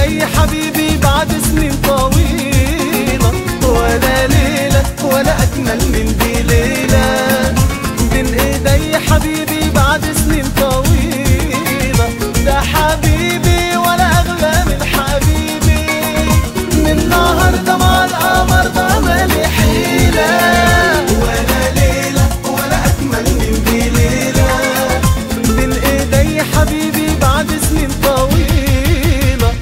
ايدي حبيبي بعد سنين طويلة ولا ليلة ولا اجمل من دي ليلة بين ايدي حبيبي بعد سنين طويلة ده حبيبي ولا اغلى من حبيبي من النهاردة مع القمر ده مالي حيلة ولا ليلة ولا اجمل من دي ليلة بين ايدي حبيبي بعد سنين طويلة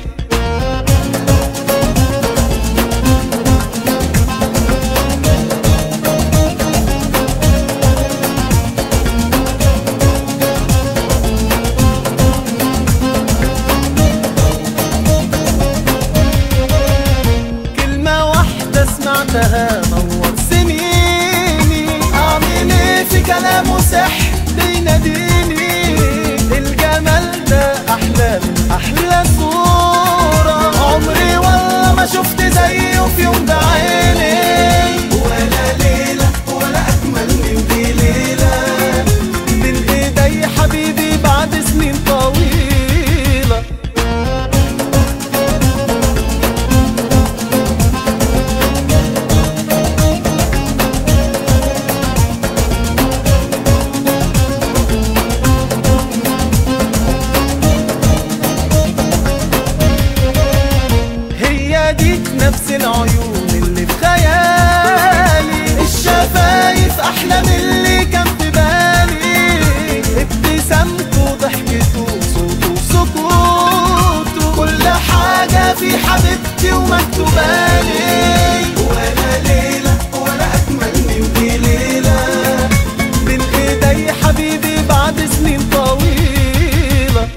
كلمة واحدة سمعتها نور سنيني أعمل إيه في كلامه سحر بيناديني الجمال ده أحلى من أحلى صورة عمري والله ما شفت زيه في يوم بعيني ولا ليلة ولا أجمل من دي ليلة بين إيدي حبيبي بعد سنين طويلة هي ديك نفس العيون اللي في خيالي الشفايف احلى من اللي كان في بالي ابتسامته ضحكته صوته سكوته كل حاجة في حبيبتي ومكتوبالي ولا ليلة ولا أجمل من دي ليلة بين إيدي حبيبي بعد سنين طويلة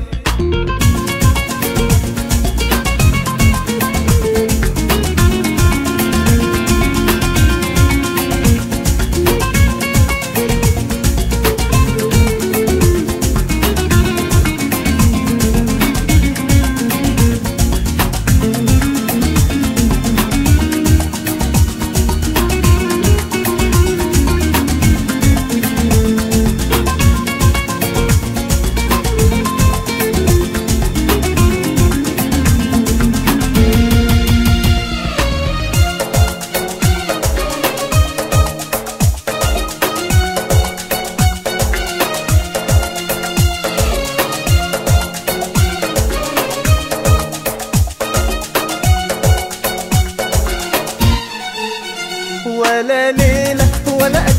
ولا ليلة ولا